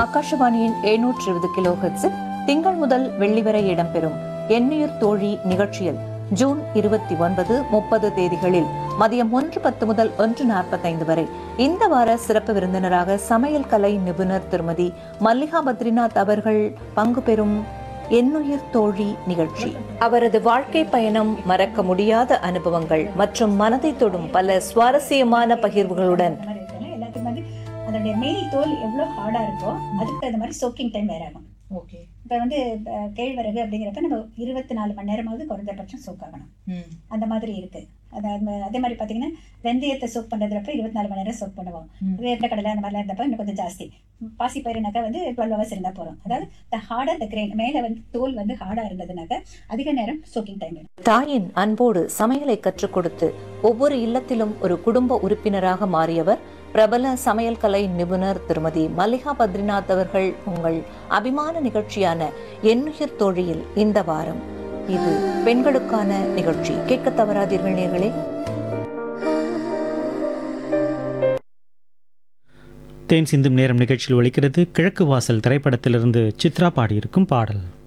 ஆகாஷவாணியின் எழுநூற்று இருபது கிலோ ஹெர்ட்ஸில் திங்கள் முதல் வெள்ளி வரை இடம்பெறும் எண்ணுயிர் தோழி நிகழ்ச்சியில் ஜூன் இருபத்தி ஒன்பது முப்பது தேதிகளில் மதியம் ஒன்று பத்து முதல் ஒன்று நாற்பத்தைந்து வரை இந்த வார சிறப்பு விருந்தினராக சமையல் கலை நிபுணர் திருமதி மல்லிகா பத்ரிநாத் அவர்கள் பங்கு பெறும் எண்ணுயிர் தோழி நிகழ்ச்சி அவரது வாழ்க்கை பயணம் மறக்க முடியாத அனுபவங்கள் மற்றும் மனதை தொடும் பல சுவாரஸ்யமான பகிர்வுகளுடன் அந்த மாதிரி இருக்குல்ல, எல்லாத்துக்கும் வந்து அதோடைய மேல் தோல் எவ்வளோ ஹார்டாக இருக்கோ அதுக்கு தகுந்த மாதிரி சோக்கிங் டைம் வேற ஆகும் ஓகே இப்போ வந்து அஹ், கேழ்வரகு அப்படிங்கிறப்ப நம்ம இருபத்தி நாலு மணி நேரமாவது குறைந்தபட்சம் சோக் ஆகணும் அந்த மாதிரி இருக்கு அதாவது அதே மாதிரி பார்த்தீங்கன்னா வெந்தயத்தை சோக் பண்ணுறதுப்ப இருபத்தி நாலு மணி நேரம் சோக் பண்ணுவோம் ம். வேர்க்கடலை அந்த மாதிரிலாம் இருந்தப்ப இன்னும் கொஞ்சம் ஜாஸ்தி பாசி பயிருனாக்கா வந்து டுவெல் ஹவர்ஸ் இருந்தால் போகிறோம் அதாவது த ஹார்டாக த கிரெயின் மேலே வந்து தோல் வந்து ஹார்டாக இருந்ததுனாக்கா அதிக நேரம் சோக்கிங் டைம் வேணும் தாயின் அன்போடு சமையலை கற்றுக் கொடுத்து ஒவ்வொரு இல்லத்திலும் ஒரு குடும்ப உறுப்பினராக மாறியவர் பிரபல சமையல் கலை நிபுணர் திருமதி மல்லிகா பத்ரிநாத் அவர்கள் உங்கள் அபிமான நிகழ்ச்சியான எண்ணுயிர் தோழியில் இந்த வாரம் இது பெண்களுக்கான நிகழ்ச்சி கேட்க தவறாதீர்கள் நேர்களே தேன் சிந்தும் நேரம் நிகழ்ச்சியில் ஒலிக்கிறது கிழக்கு வாசல் திரைப்படத்திலிருந்து சித்ரா பாடியிருக்கும் பாடல்